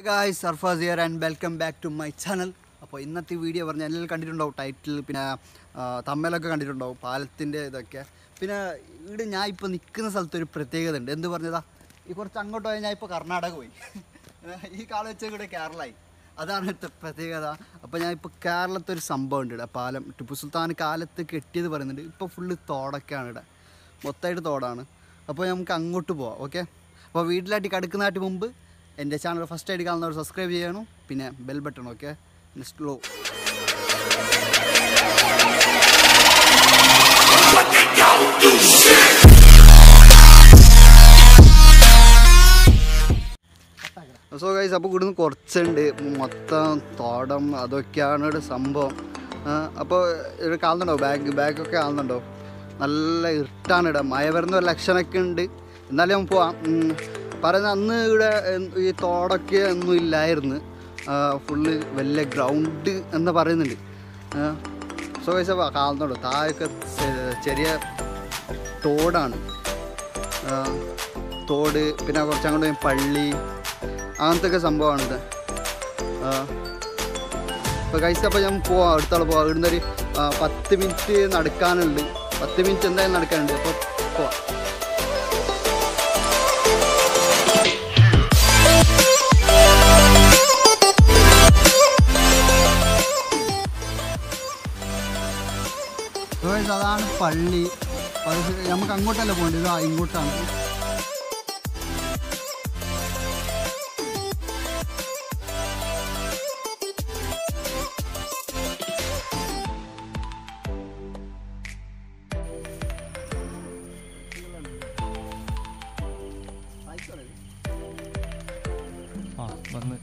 ഗായ് Sarfaz here and welcome back to my channel അപ്പോൾ ഇന്നത്തെ വീഡിയോ പറഞ്ഞാൽ എല്ലാവരും കണ്ടിട്ടുണ്ടാവും ടൈറ്റിൽ പിന്നെ തമ്മലൊക്കെ കണ്ടിട്ടുണ്ടാവും പാലത്തിൻ്റെ ഇതൊക്കെ പിന്നെ ഇവിടെ ഞാൻ ഇപ്പോൾ നിൽക്കുന്ന സ്ഥലത്ത് ഒരു പ്രത്യേകത ഉണ്ട് എന്ത് പറഞ്ഞതാ ഈ കുറച്ച് അങ്ങോട്ട് പോയാൽ ഞാൻ ഇപ്പോൾ കർണാടക പോയി ഈ കാലം വെച്ചാൽ ഇവിടെ കേരളമായി അതാണ് ഇവിടുത്തെ പ്രത്യേകത അപ്പോൾ ഞാൻ ഇപ്പോൾ കേരളത്തെ ഒരു സംഭവം ഉണ്ട് ഇവിടെ പാലം ടിപ്പു സുൽത്താൻ കാലത്ത് കെട്ടിയത് പറയുന്നുണ്ട് ഇപ്പോൾ ഫുള്ള് തോടൊക്കെയാണ് ഇവിടെ മൊത്തമായിട്ട് തോടാണ് അപ്പോൾ നമുക്ക് അങ്ങോട്ട് പോവാം ഓക്കെ അപ്പോൾ വീട്ടിലായിട്ട് കടക്കുന്നതായിട്ട് മുമ്പ് എൻ്റെ ചാനൽ ഫസ്റ്റ് ആയിട്ട് കാണുന്നവർ സബ്സ്ക്രൈബ് ചെയ്യണം പിന്നെ bell button okay slow so guys അപ്പോൾ ഇവിടുന്ന് കുറച്ചുണ്ട് മൊത്തം തോടം അതൊക്കെയാണ് ഇവിടെ സംഭവം അപ്പോൾ ഇവിടെ കാണുന്നുണ്ടോ ബാഗ് ബാഗൊക്കെ കാണുന്നുണ്ടോ നല്ല ഇരുട്ടാണ് ഇവിടെ മഴ വരുന്ന ഒരു ലക്ഷണമൊക്കെ ഉണ്ട് എന്നാലും നമുക്ക് പോവാം ഉം, പറയുന്ന അന്ന് ഇവിടെ എൻ- ഈ തോടൊക്കെ ഒന്നും ഇല്ലായിരുന്നു ഫുള്ള് വലിയ ഗ്രൗണ്ട് എന്ന് പറയുന്നുണ്ട് സോ ഗൈസ് അപ്പോൾ കാണുന്നുണ്ടോ താഴൊക്കെ ചെ- ചെറിയ തോടാണ് ആ, തോട് പിന്നെ കുറച്ച് അങ്ങോട്ട് പോയി പള്ളി അങ്ങനത്തെ ഒക്കെ സംഭവമാണിത് ഇപ്പോൾ കഴിച്ച അപ്പോൾ ഞാൻ പോവാം അടുത്തോളം പോവാം ഇവിടുന്ന് ഒരു ആ, പത്ത് മിനിറ്റ് നടക്കാനുണ്ട് പത്ത് മിനിറ്റ് എന്തായാലും നടക്കാനുണ്ട് അപ്പോൾ പോവാം Guys, അതാണ് പള്ളി അത് നമുക്ക് അങ്ങോട്ടല്ല പോകേണ്ടത് ഇതാ ഇങ്ങോട്ടാണ് ആ വന്ന്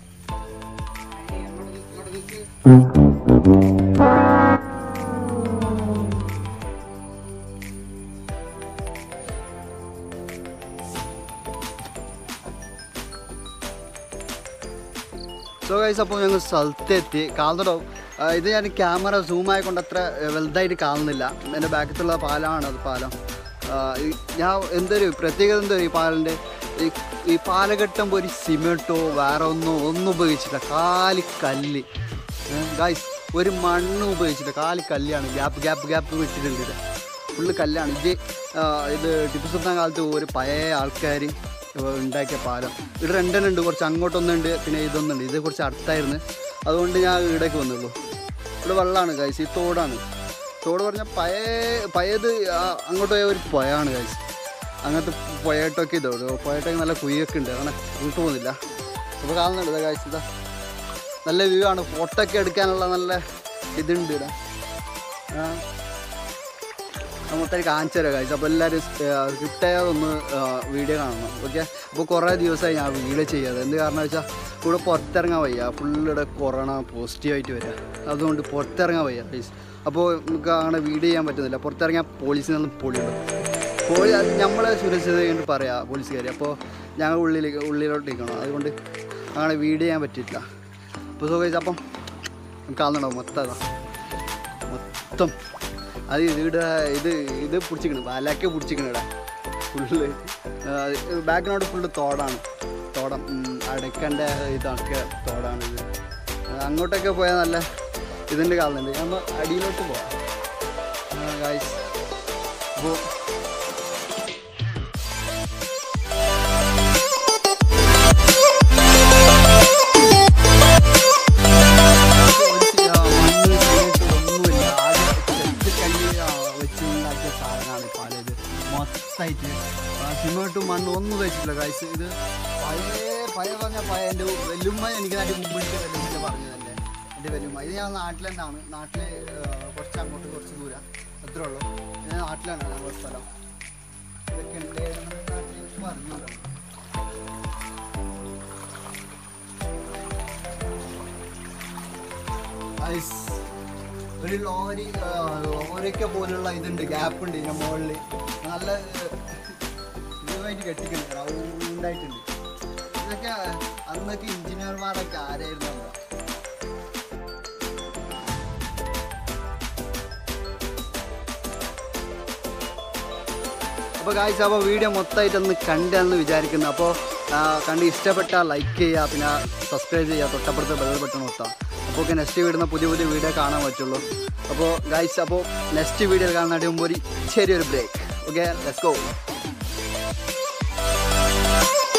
സോ ഗൈസ് അപ്പോൾ ഞങ്ങൾ സ്ഥലത്തെത്തി കാണുന്നുണ്ടോ ആ, ഇത് ഞാൻ ക്യാമറ സൂം ആയതുകൊണ്ട് അത്ര ഏ, വലുതായിട്ട് കാണുന്നില്ല എൻ്റെ ബാക്കത്തുള്ള പാലമാണ് അത് പാലം ആ, ഈ- ഞാൻ എന്തൊരു പ്രത്യേകത എന്തോ ഈ പാലിൻ്റെ ഈ ഈ പാലഘട്ടം ഒരു സിമെൻറ്റോ വേറെ ഒന്നോ ഒന്നും ഉപയോഗിച്ചില്ല കാലി കല്ല് ഗൈസ് ഒരു മണ്ണും ഉപയോഗിച്ചില്ല കാലി കല്ലാണ് ഗ്യാപ്പ് ഗ്യാപ്പ് ഗ്യാപ്പ് വിട്ടിട്ടുണ്ട് ഇത് ഫുള്ള് കല്ലാണ് ഇത് ആ, ഇത് ടിപ്പു സുൽത്താൻ കാലത്ത് ഒരു പഴയ ആൾക്കാർ ഉണ്ടാക്കിയ പാലം ഇവിടെ രണ്ടെണ്ണം ഉണ്ട് കുറച്ച് അങ്ങോട്ടൊന്നുണ്ട് പിന്നെ ഇതൊന്നുണ്ട് ഇത് കുറച്ച് അടുത്തായിരുന്നു അതുകൊണ്ട് ഞാൻ ഇവിടേക്ക് വന്നുള്ളൂ ഇവിടെ വെള്ളമാണ് ഗൈസ് ഈ തോടാണ് തോട് പറഞ്ഞാൽ പഴയ പഴയത് ആ, അങ്ങോട്ട് പോയ ഒരു പുഴയാണ് ഗൈസ് അങ്ങനത്തെ പുഴയിട്ടൊക്കെ ഇതോട് പുഴയിട്ടൊക്കെ നല്ല കുയ്യൊക്കെ ഉണ്ട് അങ്ങനെ അങ്ങോട്ട് പോകുന്നില്ല അപ്പോൾ കാണുന്നുണ്ട് ഇതാ ഗൈസ് ഇതാ നല്ല വ്യൂ ആണ് ഫോട്ടോ ഒക്കെ എടുക്കാനുള്ള നല്ല ഇതുണ്ട് ഇവിടെ ആ മൊത്തം കാണിച്ചു തരാം കാഴ്ച അപ്പോൾ എല്ലാവരും സ്ക്രിപ്റ്റ് ചെയ്യാതൊന്ന് വീഡിയോ കാണണം ഓക്കെ അപ്പോൾ കുറേ ദിവസമായി ഞാൻ വീഡിയോ ചെയ്യാതെ എന്ത് കാരണം വെച്ചാൽ ഇവിടെ പുറത്തിറങ്ങാൻ വയ്യ ഫുള്ളിവിടെ കൊറോണ പോസിറ്റീവായിട്ട് വരിക അതുകൊണ്ട് പുറത്തിറങ്ങാൻ വയ്യ പ്ലീസ് അപ്പോൾ നമുക്ക് അങ്ങനെ വീഡിയോ ചെയ്യാൻ പറ്റുന്നില്ല പുറത്തിറങ്ങിയാൽ പോലീസിൽ നിന്നും പൊളിയുണ്ട് പോലീസ് അത് നമ്മളെ സുരക്ഷിത കൊണ്ട് പറയാം പോലീസുകാർ അപ്പോൾ ഞങ്ങൾ ഉള്ളിലേക്ക് ഉള്ളിലോട്ട് നിൽക്കണം അതുകൊണ്ട് അങ്ങനെ വീഡിയോ ചെയ്യാൻ പറ്റിയിട്ടില്ല അപ്പോൾ സുഖം അപ്പം കാണുന്നുണ്ടോ മൊത്തം അതാ മൊത്തം അത് ഇവിടെ ഇത് ഇത് പിടിച്ചിക്കണ് വലക്കെ പിടിച്ചിക്കണ് ഇവിടെ ഫുള്ള് ബാക്കിനോട് ഫുള്ള് തോടാണ് തോടം ഉം, അടയ്ക്കൻ്റെ ഇതൊക്കെ തോടാണ് ഇത് ആ, അങ്ങോട്ടൊക്കെ പോയാൽ നല്ല ഇതിൻ്റെ കാണുന്നുണ്ട് നമ്മൾ അടിയിലോട്ട് പോവാം ഗായ്സ് അപ്പോൾ മൊത്തമായിട്ട് സിമെന്റും മണ്ണും ഒന്നും വെച്ചിട്ടില്ല കാഴ്ച ഇത് പഴയ പഴയ പറഞ്ഞ പഴയ എൻ്റെ വെല്ലുമ്മ എനിക്ക് അതിൻ്റെ മുമ്പ് എൻ്റെ വെല്ലുമ്മ പറഞ്ഞതല്ലേ എൻ്റെ വെല്ലുമ്മ ഇത് ഞാൻ നാട്ടിൽ തന്നെയാണ് നാട്ടിൽ കുറച്ച് അങ്ങോട്ട് കുറച്ച് ദൂരം അത്രേ ഉള്ളൂ ഞാൻ നാട്ടിലാണ് ഞങ്ങളുടെ സ്ഥലം ഇതൊക്കെ ഉണ്ട് നാട്ടിൽ പറഞ്ഞു ഐസ് ഒരു ലോറി ആ, ലോറിയൊക്കെ പോലുള്ള ഇതുണ്ട് ഗ്യാപ്പ് ഉണ്ട് ഇതിന്റെ മുകളിൽ നല്ല ഇതുമായിട്ട് കെട്ടിക്കുന്നു റൗണ്ടായിട്ടുണ്ട് ഇതൊക്കെ അന്നൊക്കെ എഞ്ചിനീയർമാരൊക്കെ ആരായിരുന്നു അവിടെ? അപ്പോൾ കാഴ്ച അപ്പോൾ വീഡിയോ മൊത്തമായിട്ടൊന്ന് കണ്ടെന്ന് വിചാരിക്കുന്നു അപ്പോൾ ആ, കണ്ട് ഇഷ്ടപ്പെട്ടാൽ ലൈക്ക് ചെയ്യുക പിന്നെ സബ്സ്ക്രൈബ് ചെയ്യുക തൊട്ടപ്പുറത്ത് ബെൽ ബട്ടൺ ഒത്താം അപ്പോൾ ഓക്കെ നെക്സ്റ്റ് വീടുന്ന പുതിയ പുതിയ വീഡിയോ കാണാൻ പറ്റുള്ളൂ അപ്പോൾ ഗൈസ് അപ്പോൾ നെക്സ്റ്റ് വീഡിയോയിൽ കാണുന്നതിന് മുമ്പ് ഒരു ചെറിയൊരു ബ്രേക്ക് ഓക്കെ ലെറ്റ്സ് ഗോ